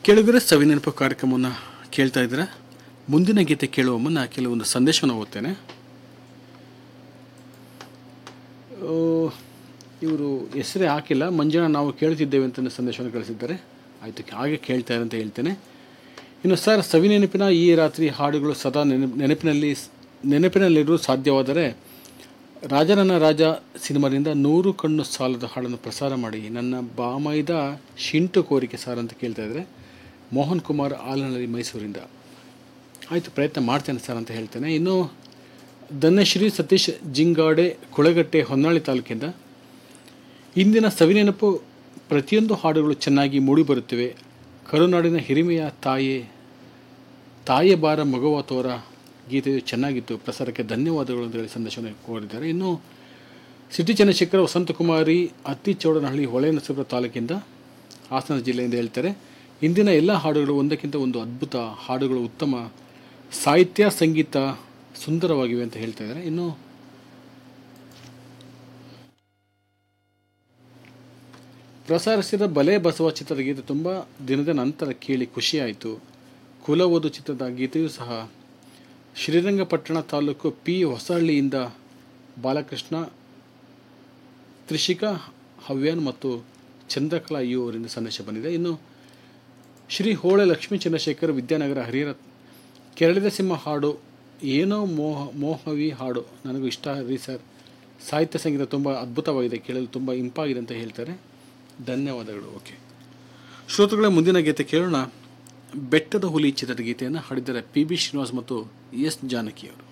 ಕೇಳಿದರೆ ಸವಿನೆನಪು ಕಾರ್ಯಕ್ರಮವನ್ನು ಕೇಳ್ತಾ ಇದ್ದೀರಾ ಮುಂದಿನ ಗೀತೆ ಕೇಳುವ ಮುನ್ನ ಕೆಲವೊಂದು ಸಂದೇಶವನ್ನು ಓದ್ತೇನೆ ಇವರು ಹೆಸರೇ ಹಾಕಿಲ್ಲ ಮಂಜುಳಾ ನಾವು ಕೇಳ್ತಿದ್ದೇವೆ ಅಂತ ಸಂದೇಶವನ್ನು ಕಳಿಸಿದ್ದಾರೆ ಆಯಿತು ಹಾಗೆ ಕೇಳ್ತಾ ಅಂತ ಹೇಳ್ತೇನೆ ಇನ್ನು ಸರ್ ಸವಿನೆನಪಿನ ಈ ರಾತ್ರಿ ಹಾಡುಗಳು ಸದಾ ನೆನಪು ನೆನಪಿನಲ್ಲಿ ನೆನಪಿನಲ್ಲಿರಲು ಸಾಧ್ಯವಾದರೆ ರಾಜನನ್ನ ರಾಜ ಸಿನಿಮಾದಿಂದ ನೂರು ಕಣ್ಣು ಸಾಲದ ಹಾಡನ್ನು ಪ್ರಸಾರ ಮಾಡಿ ನನ್ನ ಬಾಮೈದ ಶಿಂಟು ಕೋರಿಕೆ ಸಾರ್ ಅಂತ ಕೇಳ್ತಾ ಇದ್ದಾರೆ ಮೋಹನ್ ಕುಮಾರ್ ಆಲನಹಳ್ಳಿ ಮೈಸೂರಿಂದ ಆಯಿತು ಪ್ರಯತ್ನ ಮಾಡ್ತೇನೆ ಸರ್ ಅಂತ ಹೇಳ್ತೇನೆ ಇನ್ನು ಧನ್ಯಶ್ರೀ ಸತೀಶ್ ಜಿಂಗಾಡೆ ಕೊಳಗಟ್ಟೆ ಹೊನ್ನಾಳಿ ತಾಲೂಕಿಂದ ಇಂದಿನ ಸವಿನೆನಪು ಪ್ರತಿಯೊಂದು ಹಾಡುಗಳು ಚೆನ್ನಾಗಿ ಮೂಡಿಬರುತ್ತಿವೆ ಕರುನಾಡಿನ ಹಿರಿಮೆಯ ತಾಯೇ ತಾಯೇ ಬಾರ ಮಗುವ ತೋರ ಗೀತೆಯು ಚೆನ್ನಾಗಿತ್ತು ಪ್ರಸಾರಕ್ಕೆ ಧನ್ಯವಾದಗಳು ಅಂತ ಹೇಳಿ ಸಂದೇಶವನ್ನು ಕೋರಿದ್ದಾರೆ ಇನ್ನು ಸಿಟಿ ಚಂದ್ರಶೇಖರ ವಸಂತಕುಮಾರಿ ಅತ್ತಿಚೌಡನಹಳ್ಳಿ ಹೊಳೆನರಸೀಪುರ ತಾಲೂಕಿಂದ ಹಾಸನ ಜಿಲ್ಲೆಯಿಂದ ಹೇಳ್ತಾರೆ ಇಂದಿನ ಎಲ್ಲ ಹಾಡುಗಳು ಒಂದಕ್ಕಿಂತ ಒಂದು ಅದ್ಭುತ ಹಾಡುಗಳು ಉತ್ತಮ ಸಾಹಿತ್ಯ ಸಂಗೀತ ಸುಂದರವಾಗಿವೆ ಅಂತ ಹೇಳ್ತಾ ಇದ್ದಾರೆ ಇನ್ನು ಪ್ರಸಾರಿಸಿದ ಬಲೆ ಬಸವ ಚಿತ್ರದ ಗೀತೆ ತುಂಬ ದಿನದ ನಂತರ ಕೇಳಿ ಖುಷಿಯಾಯಿತು ಕುಲವಧು ಚಿತ್ರದ ಗೀತೆಯೂ ಸಹ ಶ್ರೀರಂಗಪಟ್ಟಣ ತಾಲೂಕು ಪಿ ಹೊಸಹಳ್ಳಿಯಿಂದ ಬಾಲಕೃಷ್ಣ ತ್ರಿಷಿಕಾ ಹವ್ಯಾನ್ ಮತ್ತು ಚಂದ್ರಕಲಾ ಯು ಅವರಿಂದ ಸಂದೇಶ ಬಂದಿದೆ ಇನ್ನು ಶ್ರೀ ಹೋಳೆ ಲಕ್ಷ್ಮೀ ಚಂದ್ರಶೇಖರ್ ವಿದ್ಯಾನಗರ ಹರಿಹರ ಕೆರಳಿದ ಸಿಂಹ ಹಾಡು ಏನೋ ಮೋಹ ಮೋಹವಿ ಹಾಡು ನನಗೂ ಇಷ್ಟ ರೀ ಸರ್ ಸಾಹಿತ್ಯ ಸಂಗೀತ ತುಂಬ ಅದ್ಭುತವಾಗಿದೆ ಕೇಳಲು ತುಂಬ ಇಂಪಾಗಿದೆ ಅಂತ ಹೇಳ್ತಾರೆ ಧನ್ಯವಾದಗಳು ಓಕೆ ಶ್ರೋತೃಗಳ ಮುಂದಿನ ಗೀತೆ ಕೇಳೋಣ ಬೆಟ್ಟದ ಹುಲಿ ಚಿತ್ರದ ಗೀತೆಯನ್ನು ಹಾಡಿದ್ದಾರೆ ಪಿ ಬಿ ಶ್ರೀನಿವಾಸ್ ಮತ್ತು ಎಸ್ ಜಾನಕಿ ಅವರು